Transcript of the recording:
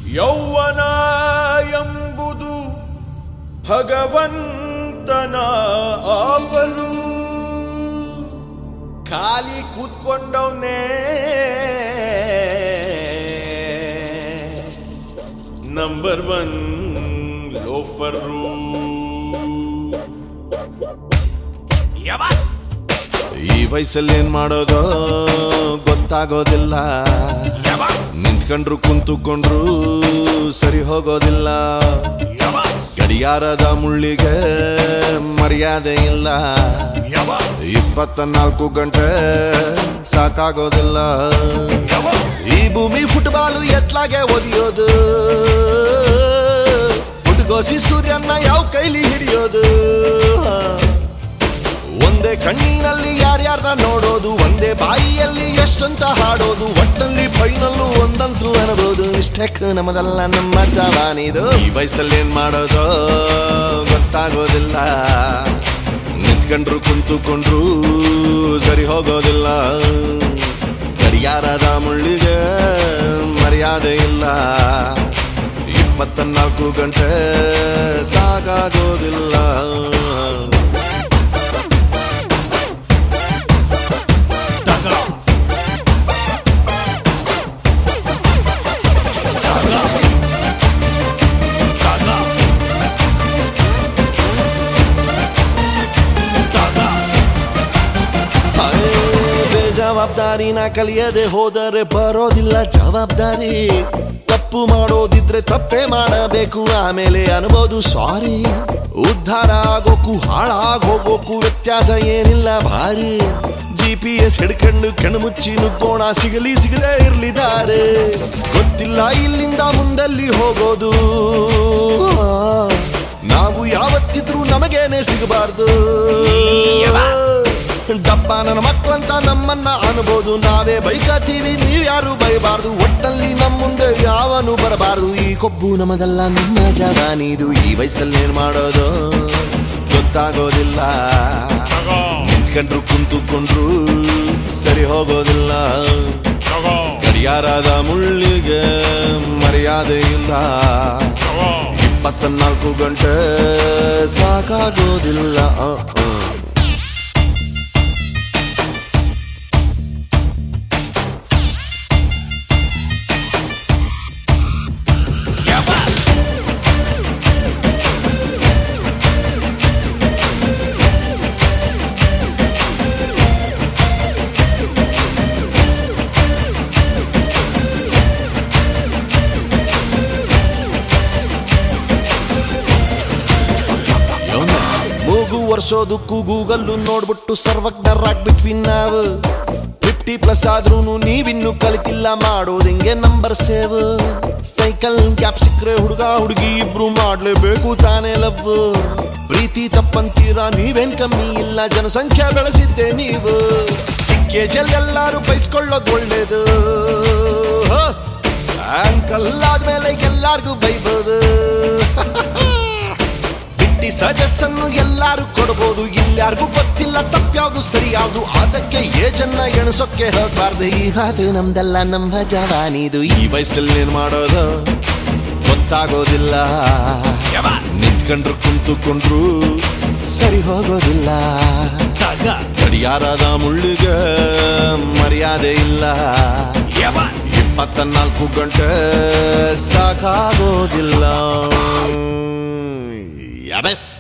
ಯೌವನ ಎಂಬುದು ಭಗವಂತನ ಆಫರು ಖಾಲಿ ಕೂತ್ಕೊಂಡವನೇ ನಂಬರ್ ಒನ್ ಲೋಫರು ಈ ವಯಸ್ಸಲ್ಲಿ ಏನ್ ಮಾಡೋದು ಗೊತ್ತಾಗೋದಿಲ್ಲ ನಿಂತ್ಕೊಂಡ್ರು ಕುಂತುಕೊಂಡ್ರು ಸರಿ ಹೋಗೋದಿಲ್ಲ ಗಡಿಯಾರದ ಮುಳ್ಳಿಗೆ ಮರ್ಯಾದೆ ಇಲ್ಲ ಇಪ್ಪತ್ತ ನಾಲ್ಕು ಗಂಟೆ ಸಾಕಾಗೋದಿಲ್ಲ ಈ ಭೂಮಿ ಫುಟ್ಬಾಲು ಎತ್ಲಾಗೆ ಒದಿಯೋದು ಹುಟ್ಗೋಸಿ ಸೂರ್ಯನ ಯಾವ ಕೈಲಿ ಹಿಡಿಯೋದು ಒಂದೇ ಕಣ್ಣಿನಲ್ಲಿ ಯಾರ್ಯಾರನ್ನ ನೋಡೋದು ಒಂದೇ ಬಾಯಿಯಲ್ಲಿ ಎಷ್ಟಂತ ಹಾಡೋದು ಒಟ್ಟಲ್ಲಿ ಫೈನಲ್ಲು ಒಂದಂತೂ ಅನ್ಬೋದು ಇಷ್ಟಕ್ಕೆ ನಮ್ಮದಲ್ಲ ನಮ್ಮ ಜವಾನಿದು ಈ ವಯಸ್ಸಲ್ಲಿ ಏನ್ ಮಾಡೋದು ಗೊತ್ತಾಗೋದಿಲ್ಲ ನಿಂತ್ಕೊಂಡ್ರು ಕುಂತುಕೊಂಡ್ರು ಸರಿ ಹೋಗೋದಿಲ್ಲ ಗಡಿಯಾರದ ಮುಳ್ಳಿಗೆ ಮರ್ಯಾದೆ ಇಲ್ಲ ಇಪ್ಪತ್ತ ನಾಲ್ಕು ಗಂಟೆ ಸಾಕಾಗೋದಿಲ್ಲ ಅರೇ, ಬೇಜವಾಬ್ದಾರಿನ ಕಲಿಯದೆ ಹೋದರೆ ಬರೋದಿಲ್ಲ ಜವಾಬ್ದಾರಿ ತಪ್ಪು ಮಾಡೋದಿದ್ರೆ ತಪ್ಪೇ ಮಾಡಬೇಕು ಆಮೇಲೆ ಅನ್ಬೋದು ಸಾರಿ ಉದ್ಧಾರ ಆಗೋಕು ಹಾಳಾಗ್ ಹೋಗೋಕು ವ್ಯತ್ಯಾಸ ಏನಿಲ್ಲ ಭಾರಿ ಜಿ ಪಿ ಎಸ್ ಹಿಡ್ಕೊಂಡು ಕಣ್ಮುಚ್ಚಿ ನುಗ್ಗೋಣ ಸಿಗಲಿ ಸಿಗದೆ ಇರ್ಲಿದ್ದಾರೆ ಗೊತ್ತಿಲ್ಲ ಇಲ್ಲಿಂದ ಮುಂದಲ್ಲಿ ಹೋಗೋದು ನಾವು ಯಾವತ್ತಿದ್ರೂ ನಮಗೇನೆ ಸಿಗಬಾರ್ದು ಡಬ್ಬ ನನ್ನ ಮಕ್ಕಳಂತ ನಮ್ಮನ್ನ ಅನ್ಬೋದು ನಾವೇ ಬೈಕತ್ತೀವಿ ನೀವ್ ಯಾರು ಬೈಬಾರ್ದು ಒಟ್ಟಲ್ಲಿ ನಮ್ಮ ಮುಂದೆ ಯಾವನು ಬರಬಾರ್ದು ಈ ಕೊಬ್ಬು ನಮ್ಮದಲ್ಲ ನಮ್ಮ ಜವಾನಿದು ಈ ವಯಸ್ಸಲ್ಲಿ ಏನ್ ಮಾಡೋದು ಗೊತ್ತಾಗೋದಿಲ್ಲ ನಿಂತ್ಕೊಂಡ್ರು ಕುಂತುಕೊಂಡ್ರು ಸರಿ ಹೋಗೋದಿಲ್ಲ ಗಡಿಯಾರದ ಮುಳ್ಳಿಗೆ ಮರ್ಯಾದೆ ಇಲ್ಲ ಇಪ್ಪತ್ತ ನಾಲ್ಕು ಗಂಟೆ ಸಾಕಾಗೋದಿಲ್ಲ ಆ, ಆ. ಮೂಗು ವರ್ಷೋದಕ್ಕೂ ಗೂಗಲ್ಲು ನೋಡ್ಬಿಟ್ಟು ಸರ್ವಜ್ಞರಾಗ್ಬಿಟ್ವಿ ನಾವು ಫಿಫ್ಟಿ ಪ್ಲಸ್ ಆದ್ರೂ ನೀವಿನ್ನು ಕಲಿತಿಲ್ಲ ಮಾಡೋದು ಹಿಂಗೆ ನಂಬರ್ ಸೇವ್ ಸೈಕಲ್ ಗ್ಯಾಪ್ ಸಿಕ್ರೆ ಹುಡುಗ ಹುಡುಗಿ ಇಬ್ರು ಮಾಡ್ಲೇಬೇಕು ತಾನೇ ಲವ್ ಪ್ರೀತಿ ತಪ್ಪಂತೀರಾ ನೀವೇನ್ ಕಮ್ಮಿ ಇಲ್ಲ ಜನಸಂಖ್ಯೆ ಬೆಳೆಸಿದ್ದೆ ನೀವು ಚಿಕ್ಕ ಏಜಲ್ಲಿ ಎಲ್ಲಾರು ಬೈಸ್ಕೊಳ್ಳೋದು ಒಳ್ಳೇದು ಆಂಕಲ್ ಆದ್ಮೇಲೆ ಎಲ್ಲಾರ್ಗೂ ಬೈಬೋದು ಬಿಟ್ಟಿ ಸಜೆಸ್ಸನ್ನು ಎಲ್ಲಾರು ಕೊಡಬಹುದು ಇಲ್ಯಾರಿಗೂ ಗೊತ್ತಿಲ್ಲ ತಪ್ಪ್ಯಾವ್ದು ಸರಿಯಾವ್ದು ಅದಕ್ಕೆ ಏಜನ್ನ ಎಣಸೋಕೆ ಹೋಗ್ಬಾರ್ದು ಈ ಮಾತು ನಮ್ದಲ್ಲ ನಮ್ಮ ಜವಾನಿದು ಈ ವಯಸ್ಸಲ್ಲಿ ಏನ್ ಮಾಡೋದು ಗೊತ್ತಾಗೋದಿಲ್ಲ ನಿಂತ್ಕೊಂಡ್ರು ಕುಂತುಕೊಂಡ್ರು ಸರಿ ಹೋಗೋದಿಲ್ಲ ಗಡಿಯಾರದ ಮುಳ್ಳಿಗೆ ಮರ್ಯಾದೆ ಇಲ್ಲ ಇಪ್ಪತ್ತ ನಾಲ್ಕು ಗಂಟೆ ಸಾಕಾಗೋದಿಲ್ಲ ಯಬಸ್